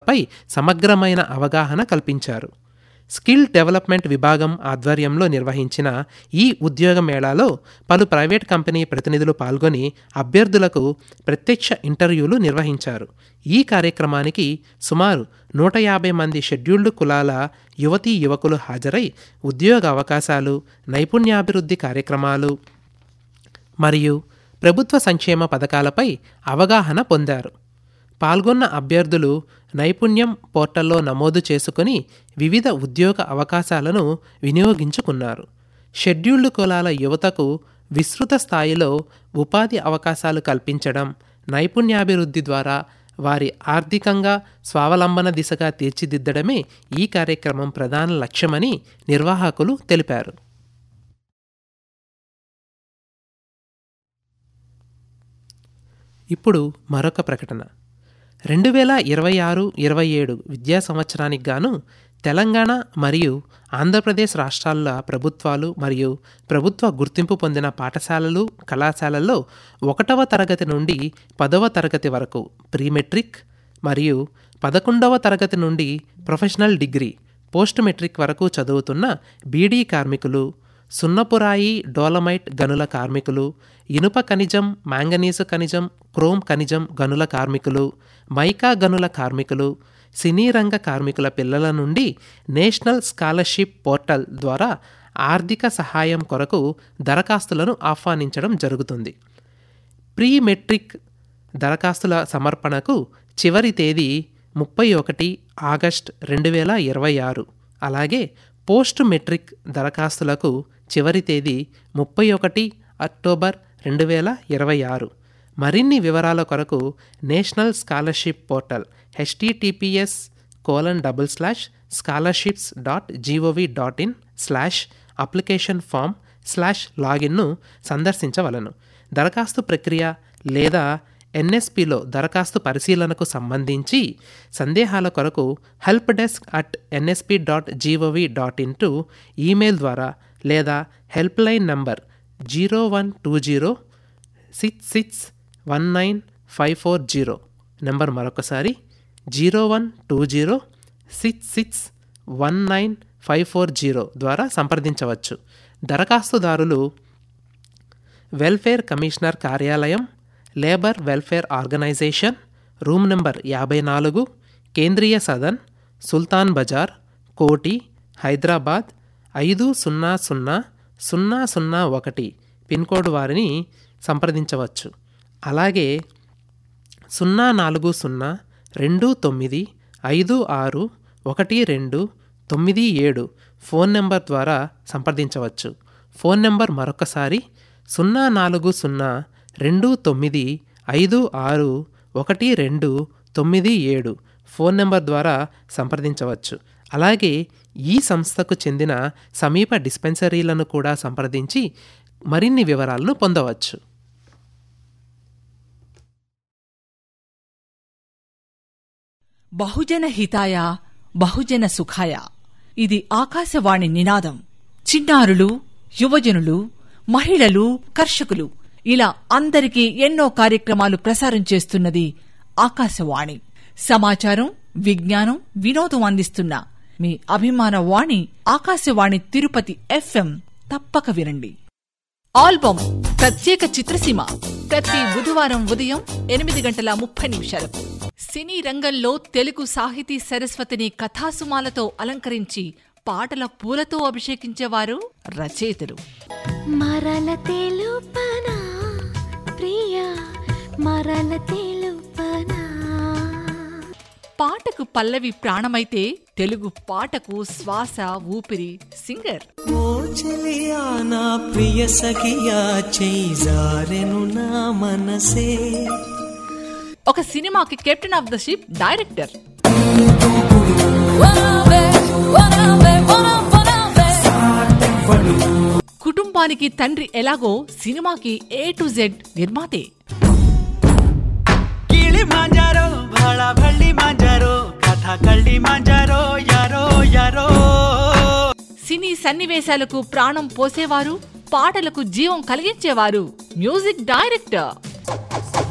పై సమగ్రమైన అవగాహన కల్పించారు స్కిల్ డెవలప్మెంట్ విభాగం ఆధ్వర్యంలో నిర్వహించిన ఈ ఉద్యోగ మేళాలో పలు ప్రైవేట్ కంపెనీ ప్రతినిధులు పాల్గొని అభ్యర్థులకు ప్రత్యక్ష ఇంటర్వ్యూలు నిర్వహించారు ఈ కార్యక్రమానికి సుమారు నూట యాభై మంది షెడ్యూల్డ్ కులాల యువతీ యువకులు హాజరై ఉద్యోగ అవకాశాలు నైపుణ్యాభివృద్ధి కార్యక్రమాలు మరియు ప్రభుత్వ సంక్షేమ పథకాలపై అవగాహన పొందారు పాల్గొన్న అభ్యర్థులు నైపుణ్యం పోర్టల్లో నమోదు చేసుకుని వివిధ ఉద్యోగ అవకాశాలను వినియోగించుకున్నారు షెడ్యూల్డ్ కులాల యువతకు విస్తృత స్థాయిలో ఉపాధి అవకాశాలు కల్పించడం నైపుణ్యాభివృద్ధి ద్వారా వారి ఆర్థికంగా స్వావలంబన దిశగా తీర్చిదిద్దడమే ఈ కార్యక్రమం ప్రధాన లక్ష్యమని నిర్వాహకులు తెలిపారు ఇప్పుడు మరొక ప్రకటన రెండు వేల ఇరవై ఆరు ఇరవై ఏడు విద్యా సంవత్సరానికి గాను తెలంగాణ మరియు ఆంధ్రప్రదేశ్ రాష్ట్రాల ప్రభుత్వాలు మరియు ప్రభుత్వ గుర్తింపు పొందిన పాఠశాలలు కళాశాలల్లో ఒకటవ తరగతి నుండి పదవ తరగతి వరకు ప్రీ మెట్రిక్ మరియు పదకొండవ తరగతి నుండి ప్రొఫెషనల్ డిగ్రీ పోస్ట్ మెట్రిక్ వరకు చదువుతున్న బీడీ కార్మికులు సున్నపురాయి డోలమైట్ గనుల కార్మికులు ఇనుప ఖనిజం మ్యాంగనీసు ఖనిజం క్రోమ్ ఖనిజం గనుల కార్మికులు మైకా గనుల కార్మికులు సినీ రంగ కార్మికుల పిల్లల నుండి నేషనల్ స్కాలర్షిప్ పోర్టల్ ద్వారా ఆర్థిక సహాయం కొరకు దరఖాస్తులను ఆహ్వానించడం జరుగుతుంది ప్రీ మెట్రిక్ దరఖాస్తుల సమర్పణకు చివరి తేదీ ముప్పై ఒకటి ఆగస్ట్ రెండు వేల ఇరవై ఆరు అలాగే పోస్ట్ మెట్రిక్ దరఖాస్తులకు చివరి తేదీ ముప్పై ఒకటి అక్టోబర్ రెండు వేల ఇరవై ఆరు మరిన్ని వివరాల కొరకు national scholarship portal HTTPS colon double slash scholarships dot GOV dot in slash application form slash లాగిన్ను సందర్శించవలను దరఖాస్తు ప్రక్రియ లేదా ఎన్ఎస్పిలో దరఖాస్తు పరిశీలనకు సంబంధించి సందేహాల కొరకు help desk at NSP dot GOV dot in to email ద్వారా లేదా help line number zero one two zero six six one nine five four zero number మరొకసారి zero one two zero six six one nine five four zero ద్వారా సంప్రదించవచ్చు దరఖాస్తుదారులు welfare commissioner కార్యాలయం labour welfare organisation room number యాభై నాలుగు కేంద్రీయ సదన్ సుల్తాన్ బజార్ కోటి హైదరాబాద్ ఐదు సున్నా సున్నా సున్నా సున్నా ఒకటి పిన్కోడ్ వారిని సంప్రదించవచ్చు అలాగే సున్నా నాలుగు సున్నా రెండు తొమ్మిది ఐదు ఆరు ఒకటి రెండు తొమ్మిది ఏడు ఫోన్ నెంబర్ ద్వారా సంప్రదించవచ్చు ఫోన్ నెంబర్ మరొకసారి సున్నా నాలుగు సున్నా రెండు తొమ్మిది ఐదు ఆరు ఒకటి రెండు తొమ్మిది ఏడు ఫోన్ నెంబర్ ద్వారా సంప్రదించవచ్చు అలాగే ఈ సంస్థకు చెందిన సమీప డిస్పెన్సరీలను కూడా సంప్రదించి మరిన్ని వివరాలను పొందవచ్చు బహుజన హితాయ బహుజన సుఖాయ ఇది ఆకాశవాణి నినాదం చిన్నారులు యువజనులు మహిళలు కర్షకులు ఇలా అందరికీ ఎన్నో కార్యక్రమాలు ప్రసారం చేస్తున్నది ఆకాశవాణి సమాచారం విజ్ఞానం వినోదం అందిస్తున్న మీ అభిమాన వాణి ఆకాశవాణి తిరుపతి ఎఫ్ఎం తప్పక వినండి ఆల్బమ్ ప్రత్యేక చిత్రసీమ ప్రతి బుధవారం ఉదయం ఎనిమిది గంటల ముప్పై నిమిషాలకు సినీ రంగంలో తెలుగు సాహితీ సరస్వతిని కథాసుమాలతో అలంకరించి పాటల పూలతో అభిషేకించేవారు రచయితలు మరల తెలుపనా ప్రియా మరల తెలుపనా పాటకు పల్లవి ప్రాణమైతే తెలుగు పాటకు శ్వాస ఊపిరి సింగర్ ఓ చెలియా నా ప్రియ సఖియా చేయి జారెను నా మనసే ఒక సినిమాకి captain of the ship director కుటుంబానికి తండ్రి ఎలాగో సినిమాకి ఏ టు జెడ్ నిర్మాతే ಗಿಳಿ ಮಾಂಜಾರೋ ಬಹಳ ಬಳ್ಳಿ ಮಾಂಜಾರೋ ಕಥಾ ಕಳ್ಳಿ ಮಾಂಜಾರೋ ಯಾರೋ ಯಾರೋ సినీ సన్నివేశాలకు ప్రాణం పోసేవారు పాటలకు జీవం కలిగించేవారు మ్యూజిక్ డైరెక్టర్